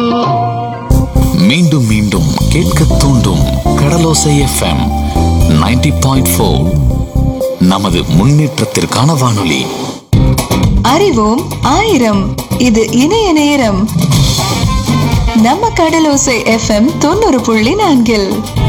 மீண்டும் மீண்டும் கேட்க தூண்டும் கடலோசை எஃப்எம் 90.4 பாயிண்ட் நமது முன்னேற்றத்திற்கான வானொலி அறிவோம் ஆயிரம் இது இணைய நேரம் நம்ம கடலோசை எஃப்எம் தொண்ணூறு புள்ளி நான்கில்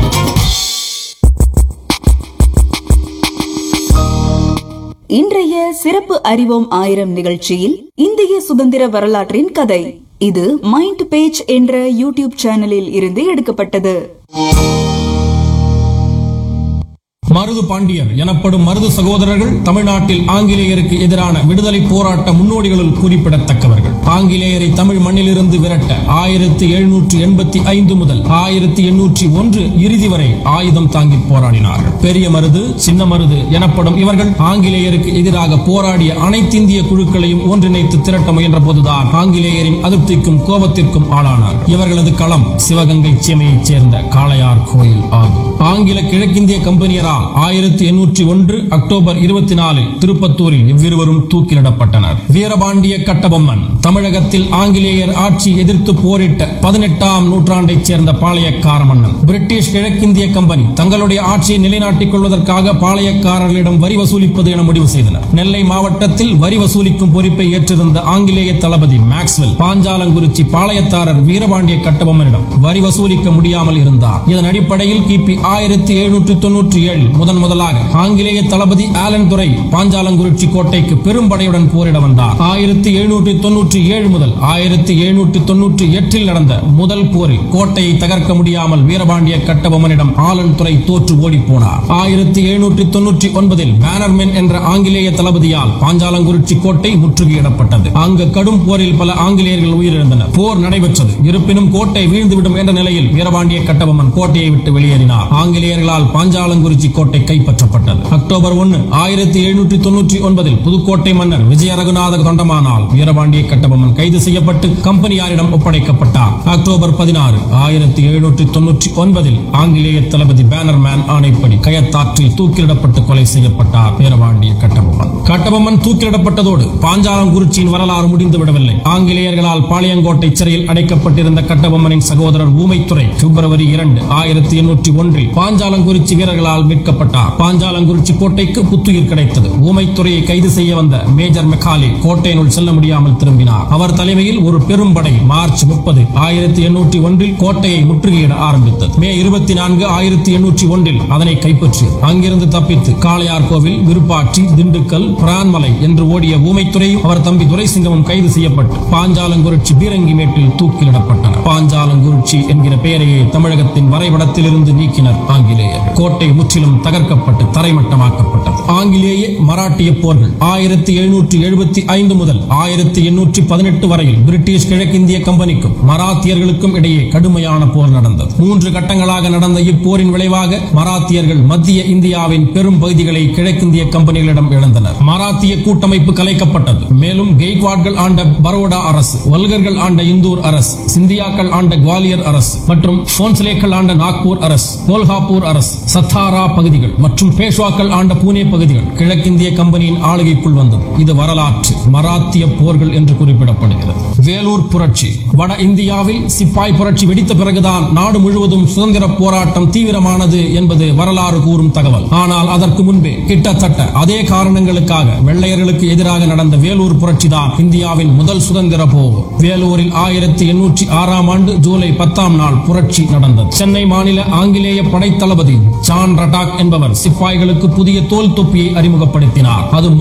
இன்றைய சிறப்பு அறிவோம் ஆயிரம் நிகழ்ச்சியில் இந்திய சுதந்திர வரலாற்றின் கதை இது மைண்ட் பேஜ் என்ற யூடியூப் சேனலில் இருந்து எடுக்கப்பட்டது மருது பாண்டியர் எனப்படும் மருது சகோதரர்கள் தமிழ்நாட்டில் ஆங்கிலேயருக்கு எதிரான விடுதலை போராட்ட முன்னோடிகளுள் குறிப்பிடத்தக்கவர்கள் ஆங்கிலேயரை தமிழ் மண்ணிலிருந்து விரட்ட ஆயிரத்தி எழுநூற்றி எண்பத்தி ஐந்து முதல் ஆயிரத்தி எண்ணூற்றி ஒன்று இறுதி வரை ஆயுதம் தாங்கி போராடினார்கள் பெரிய மருது சின்ன மருது எனப்படும் இவர்கள் ஆங்கிலேயருக்கு எதிராக போராடிய அனைத்திந்திய குழுக்களையும் ஒன்றிணைத்து திரட்ட முயன்ற போதுதான் ஆங்கிலேயரின் அதிருப்திக்கும் கோபத்திற்கும் ஆளானார் இவர்களது களம் சிவகங்கை சீமையைச் சேர்ந்த காளையார் கோயில் ஆகும் ஆங்கில கிழக்கிந்திய கம்பெனியரால் ஆயிரத்தி எண்ணூற்றி ஒன்று அக்டோபர் இருபத்தி நாலில் திருப்பத்தூரில் இவ்விருவரும் தூக்கிலிடப்பட்டனர் வீரபாண்டிய கட்டபொம்மன் தமிழகத்தில் ஆங்கிலேயர் ஆட்சி எதிர்த்து போரிட்ட பதினெட்டாம் நூற்றாண்டைச் சேர்ந்த பாளையக்கார மன்னன் பிரிட்டிஷ் கிழக்கிந்திய கம்பெனி தங்களுடைய ஆட்சியை நிலைநாட்டிக் கொள்வதற்காக பாளையக்காரர்களிடம் வரி வசூலிப்பது என முடிவு செய்தனர் நெல்லை மாவட்டத்தில் வரி வசூலிக்கும் பொறுப்பை ஏற்றிருந்த ஆங்கிலேய தளபதி மேக்ஸ்வெல் பாஞ்சாலங்குறிச்சி பாளையத்தாரர் வீரபாண்டிய கட்டபொம்மனிடம் வரி வசூலிக்க முடியாமல் இருந்தார் இதன் அடிப்படையில் கிபி ஆயிரத்தி எழுநூற்றி தொன்னூற்றி ஏழில் முதன் முதலாக ஆங்கிலேய தளபதி ஆலன் துரை பாஞ்சாலங்குறிச்சி கோட்டைக்கு பெரும் படையுடன் போரிட வந்தார் ஆயிரத்தி எழுநூற்றி தொன்னூற்றி ஏழு முதல் ஆயிரத்தி எழுநூற்றி தொன்னூற்றி எட்டில் நடந்த முதல் போரில் கோட்டையை தகர்க்க முடியாமல் வீரபாண்டிய கட்டபொம்மனிடம் ஆலன் துறை தோற்று ஓடி போனார் ஆயிரத்தி எழுநூற்றி தொன்னூற்றி ஒன்பதில் பேனர்மென் என்ற ஆங்கிலேய தளபதியால் பாஞ்சாலங்குறிச்சி கோட்டை முற்றுகையிடப்பட்டது அங்கு கடும் போரில் பல ஆங்கிலேயர்கள் உயிரிழந்தனர் போர் நடைபெற்றது இருப்பினும் கோட்டை வீழ்ந்துவிடும் என்ற நிலையில் வீரபாண்டிய கட்டபொம்மன் கோட்டையை விட்டு வெளியேறினார் ஆங்கிலேயர்களால் பாஞ்சாலங்குறிச்சி கோட்டை கைப்பற்றப்பட்டது அக்டோபர் ஒன்று ஆயிரத்தி எழுநூற்றி தொன்னூற்றி ஒன்பதில் புதுக்கோட்டை மன்னர் விஜய ரகுநாத தொண்டமானால் வீரபாண்டிய கட்டபொம்மன் கைது செய்யப்பட்டு கம்பெனியாரிடம் ஒப்படைக்கப்பட்டார் அக்டோபர் பதினாறு ஆயிரத்தி எழுநூற்றி தொன்னூற்றி ஒன்பதில் ஆங்கிலேய தளபதி பேனர்மேன் ஆணைப்படி கயத்தாற்றில் தூக்கிலிடப்பட்டு கொலை செய்யப்பட்டார் வீரபாண்டிய கட்டபொம்மன் கட்டபொம்மன் தூக்கிலிடப்பட்டதோடு பாஞ்சாலங்குறிச்சியின் வரலாறு முடிந்து விடவில்லை ஆங்கிலேயர்களால் பாளையங்கோட்டை சிறையில் அடைக்கப்பட்டிருந்த கட்டபொம்மனின் சகோதரர் ஊமைத்துறை பிப்ரவரி இரண்டு ஆயிரத்தி எண்ணூற்றி ஒன்றில் பாஞ்சாலங்குறிச்சி வீரர்களால் மீட்கப்பட்டார் பாஞ்சாலங்குறிச்சி கோட்டைக்கு புத்துயிர் கிடைத்தது ஊமைத்துறையை கைது செய்ய வந்த மேஜர் மெக்காலி கோட்டையினுள் செல்ல முடியாமல் திரும்பினார் அவர் தலைமையில் ஒரு பெரும் படை மார்ச் முப்பது ஆயிரத்தி எண்ணூற்றி ஒன்றில் கோட்டையை முற்றுகையிட ஆரம்பித்தது மே இருபத்தி நான்கு ஆயிரத்தி எண்ணூற்றி ஒன்றில் அதனை கைப்பற்றியது அங்கிருந்து தப்பித்து காளையார் கோவில் விருப்பாட்சி திண்டுக்கல் பிரான்மலை என்று ஓடிய ஊமைத்துறையும் அவர் தம்பி துரைசிங்கமும் கைது செய்யப்பட்டு பாஞ்சாலங்குறிச்சி பீரங்கி மேட்டில் தூக்கிலிடப்பட்டனர் பாஞ்சாலங்குறிச்சி என்கிற பெயரையே தமிழகத்தின் வரைபடத்திலிருந்து நீக்கினர் ஆங்கிலேயர் கோட்டை முற்றிலும் தகர்க்கப்பட்டு தரைமட்டமாக்கப்பட்டது ஆங்கிலேய மராட்டிய போர்கள் ஆயிரத்தி எழுநூற்றி எழுபத்தி ஐந்து முதல் ஆயிரத்தி எண்ணூற்றி பதினெட்டு வரையில் பிரிட்டிஷ் கிழக்கிந்திய கம்பெனிக்கும் மராத்தியர்களுக்கும் இடையே கடுமையான போர் நடந்தது மூன்று கட்டங்களாக நடந்த இப்போரின் விளைவாக மராத்தியர்கள் மத்திய இந்தியாவின் பெரும் பகுதிகளை கிழக்கிந்திய கம்பெனிகளிடம் இழந்தனர் மராத்திய கூட்டமைப்பு கலைக்கப்பட்டது மேலும் கெய்க்வாட்கள் ஆண்ட பரோடா அரசு வல்கர்கள் ஆண்ட இந்தூர் அரசு சிந்தியாக்கள் ஆண்ட குவாலியர் அரசு மற்றும் போன்சலேக்கள் ஆண்ட நாக்பூர் அரசு கோல்ஹாப்பூர் அரசு சத்தாரா பகுதிகள் மற்றும் பேஷ்வாக்கள் ஆண்ட பூனே பகுதிகள் கிழக்கிந்திய கம்பெனியின் ஆளுகைக்குள் வந்தது இது வரலாற்று மராத்திய போர்கள் என்று குறிப்பிடப்படுகிறது வேலூர் புரட்சி வட இந்தியாவில் சிப்பாய் புரட்சி வெடித்த பிறகுதான் நாடு முழுவதும் சுதந்திர போராட்டம் தீவிரமானது என்பது வரலாறு கூறும் தகவல் ஆனால் அதற்கு முன்பே கிட்டத்தட்ட அதே காரணங்களுக்காக வெள்ளையர்களுக்கு எதிராக நடந்த வேலூர் புரட்சி தான் இந்தியாவின் முதல் சுதந்திர போர் வேலூரில் ஆயிரத்தி எண்ணூற்றி ஆறாம் ஆண்டு ஜூலை பத்தாம் நாள் புரட்சி நடந்தது சென்னை மாநில ஆங்கிலேய படைத்தளபதி ஜான் ரட்டாக் என்பவர் சிப்பாய்களுக்கு புதிய தோல் தொப்பியை அறிமுகப்படுத்தினார் அது